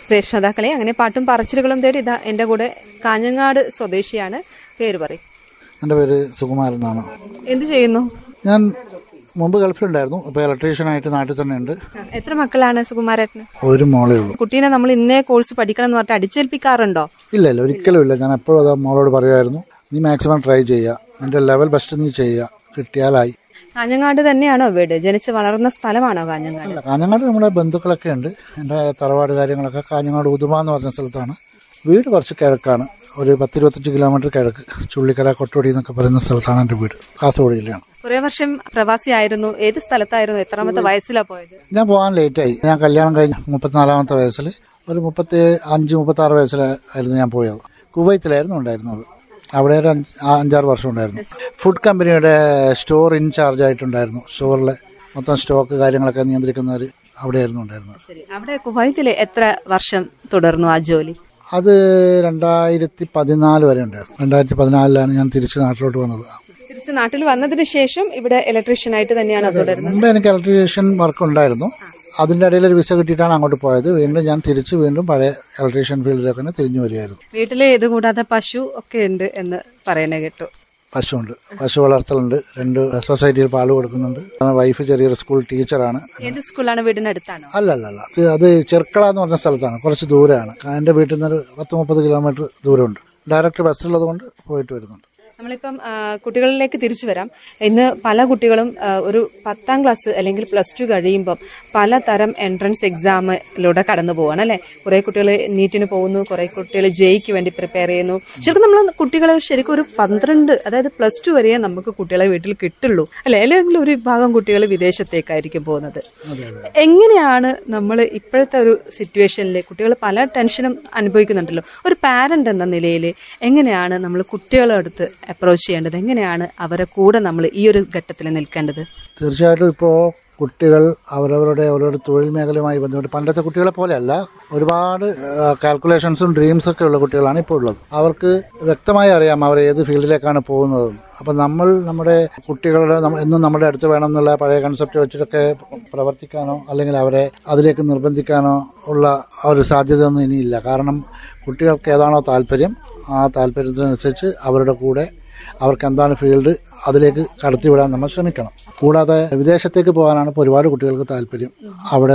പ്രേക്ഷതാക്കളെ അങ്ങനെ പാട്ടും പറച്ചിലുകളും തേടി ഇതാ എൻ്റെ കൂടെ കാഞ്ഞങ്ങാട് സ്വദേശിയാണ് പേര് പറയും എൻ്റെ പേര് സുകുമാരൻ എന്നാണ് എന്ത് ചെയ്യുന്നു ഞാൻ മുമ്പ് ഗൾഫിലുണ്ടായിരുന്നു ഇപ്പോൾ ഇലക്ട്രീഷ്യനായിട്ട് നാട്ടിൽ തന്നെ ഉണ്ട് എത്ര മക്കളാണ് സുകുമാരേട്ടന് ഒരു മോളേ ഉള്ളൂ കുട്ടീനെ നമ്മൾ ഇന്നേ കോഴ്സ് പഠിക്കണം എന്ന് പറഞ്ഞിട്ട് അടിച്ചേൽപ്പിക്കാറുണ്ടോ ഇല്ല ഇല്ല ഒരിക്കലും ഇല്ല ഞാൻ എപ്പോഴും അത് മോളോട് പറയുമായിരുന്നു നീ മാക്സിമം ട്രൈ ചെയ്യുക നിന്റെ ലെവൽ ബെസ്റ്റ് നീ ചെയ്യുക കിട്ടിയാലായി കാഞ്ഞങ്ങാട് തന്നെയാണോ വീട് ജനിച്ച് വളർന്ന സ്ഥലമാണോ കാഞ്ഞങ്ങാട് അല്ല കാഞ്ഞങ്ങാട് നമ്മുടെ ബന്ധുക്കളൊക്കെ ഉണ്ട് എൻ്റെ തറവാട് കാര്യങ്ങളൊക്കെ കാഞ്ഞങ്ങാട് ഉദുമ എന്ന് പറഞ്ഞ സ്ഥലത്താണ് വീട് കുറച്ച് കിഴക്കാണ് ഒരു പത്തിരുപത്തഞ്ച് കിലോമീറ്റർ കിഴക്ക് ചുള്ളിക്കര കൊട്ടോടി എന്നൊക്കെ പറയുന്ന സ്ഥലത്താണ് എൻ്റെ വീട് കാസർഗോഡ് ജില്ലയാണ് കുറെ വർഷം പ്രവാസിയായിരുന്നു ഏത് സ്ഥലത്തായിരുന്നു എത്രാമത്തെ വയസ്സിലാ പോയത് ഞാൻ പോകാൻ ലേറ്റായി ഞാൻ കല്യാണം കഴിഞ്ഞ് മുപ്പത്തിനാലാമത്തെ വയസ്സിൽ ഒരു മുപ്പത്തി അഞ്ച് മുപ്പത്തി ആറ് വയസ്സിലായിരുന്നു ഞാൻ പോയത് കുവൈത്തിലായിരുന്നു ഉണ്ടായിരുന്നത് അവിടെ ഒരു അഞ്ച് ആ അഞ്ചാറ് വർഷം ഉണ്ടായിരുന്നു ഫുഡ് കമ്പനിയുടെ സ്റ്റോർ ഇൻചാർജ് ആയിട്ടുണ്ടായിരുന്നു സ്റ്റോറിലെ മൊത്തം സ്റ്റോക്ക് കാര്യങ്ങളൊക്കെ നിയന്ത്രിക്കുന്നവർ അവിടെയായിരുന്നു ഉണ്ടായിരുന്നത് ശരി അവിടെ കുവൈത്തില് എത്ര വർഷം തുടർന്നു ആ ജോലി അത് രണ്ടായിരത്തി പതിനാല് വരെ ഉണ്ടായിരുന്നു രണ്ടായിരത്തി പതിനാലിലാണ് ഞാൻ തിരിച്ച് നാട്ടിലോട്ട് വന്നത് തിരിച്ച് നാട്ടിൽ വന്നതിന് ശേഷം ഇവിടെ ഇലക്ട്രീഷ്യൻ ആയിട്ട് തന്നെയാണ് തുടരുന്നത് മുമ്പ് എനിക്ക് ഇലക്ട്രീഷ്യൻ വർക്ക് ഉണ്ടായിരുന്നു അതിൻ്റെ ഇടയിൽ ഒരു വിസ കിട്ടിയിട്ടാണ് അങ്ങോട്ട് പോയത് വീണ്ടും ഞാൻ തിരിച്ച് വീണ്ടും പഴയ ഇലക്ട്രീഷ്യൻ ഫീൽഡിലേക്ക് തന്നെ തിരിഞ്ഞു വരികയായിരുന്നു വീട്ടില് ഇത് കൂടാതെ പശു ഒക്കെ ഉണ്ട് എന്ന് പറയണ കേട്ടു പശുവുണ്ട് പശു വളർത്തലുണ്ട് രണ്ട് സൊസൈറ്റിയിൽ പാല് കൊടുക്കുന്നുണ്ട് വൈഫ് ചെറിയൊരു സ്കൂൾ ടീച്ചറാണ് ഏത് സ്കൂളാണ് വീടിനടുത്താണോ അല്ല അല്ല അല്ല അത് അത് ചെർക്കള എന്ന് പറഞ്ഞ സ്ഥലത്താണ് കുറച്ച് ദൂരമാണ് എൻ്റെ വീട്ടിൽ നിന്ന് ഒരു പത്ത് മുപ്പത് കിലോമീറ്റർ ദൂരമുണ്ട് ഡയറക്റ്റ് ബസ്സുള്ളത് കൊണ്ട് പോയിട്ട് വരുന്നുണ്ട് നമ്മളിപ്പം ആ, കുട്ടികളിലേക്ക് തിരിച്ചു വരാം ഇന്ന് പല കുട്ടികളും ആ, ഒരു പത്താം ക്ലാസ് അല്ലെങ്കിൽ പ്ലസ് ടു കഴിയുമ്പം പലതരം എൻട്രൻസ് എക്സാമിലൂടെ കടന്നു പോവാണ് അല്ലെ കുറെ കുട്ടികൾ നീറ്റിന് പോകുന്നു കുറെ കുട്ടികൾ ജെയ്ക്ക് വേണ്ടി പ്രിപ്പയർ ചെയ്യുന്നു ശരിക്കും നമ്മൾ കുട്ടികളെ ശരിക്കും ഒരു പന്ത്രണ്ട് അതായത് പ്ലസ് ടു വരെയേ നമുക്ക് കുട്ടികളെ വീട്ടിൽ കിട്ടുള്ളൂ അല്ലെ അല്ലെങ്കിൽ ഒരു വിഭാഗം കുട്ടികൾ വിദേശത്തേക്കായിരിക്കും പോകുന്നത് എങ്ങനെയാണ് നമ്മൾ ഇപ്പോഴത്തെ ഒരു സിറ്റുവേഷനിൽ കുട്ടികൾ പല ടെൻഷനും അനുഭവിക്കുന്നുണ്ടല്ലോ ഒരു പാരന്റ് എന്ന നിലയിൽ എങ്ങനെയാണ് നമ്മൾ കുട്ടികളെ അടുത്ത് അപ്രോച്ച് ചെയ്യേണ്ടത് എങ്ങനെയാണ് അവരെ കൂടെ നമ്മൾ ഈ ഒരു ഘട്ടത്തിൽ നിൽക്കേണ്ടത് തീർച്ചയായിട്ടും ഇപ്പോൾ കുട്ടികൾ അവരവരുടെ ഓരോരോ തൊഴിൽ മേഖലയുമായി ബന്ധപ്പെട്ട് പണ്ടത്തെ കുട്ടികളെ പോലെയല്ല ഒരുപാട് കാൽക്കുലേഷൻസും ഡ്രീംസും ഒക്കെ ഉള്ള കുട്ടികളാണ് ഇപ്പോൾ ഉള്ളത് അവർക്ക് വ്യക്തമായി അറിയാം അവർ ഏത് ഫീൽഡിലേക്കാണ് പോകുന്നതെന്ന് അപ്പം നമ്മൾ നമ്മുടെ കുട്ടികളുടെ നമ്മ- എന്നും നമ്മുടെ അടുത്ത് വേണം എന്നുള്ള പഴയ കൺസെപ്റ്റ് വെച്ചിട്ടൊക്കെ പ്രവർത്തിക്കാനോ അല്ലെങ്കിൽ അവരെ അതിലേക്ക് നിർബന്ധിക്കാനോ ഉള്ള ആ ഒരു സാധ്യതയൊന്നും ഇനിയില്ല കാരണം കുട്ടികൾക്ക് ഏതാണോ താല്പര്യം ആ താല്പര്യത്തിനനുസരിച്ച് അവരുടെ കൂടെ അവർക്ക് എന്താണ് ഫീൽഡ് അതിലേക്ക് കടത്തിവിടാൻ നമ്മൾ ശ്രമിക്കണം കൂടാതെ വിദേശത്തേക്ക് പോകാനാണ് ഇപ്പോൾ ഒരുപാട് കുട്ടികൾക്ക് താല്പര്യം അവിടെ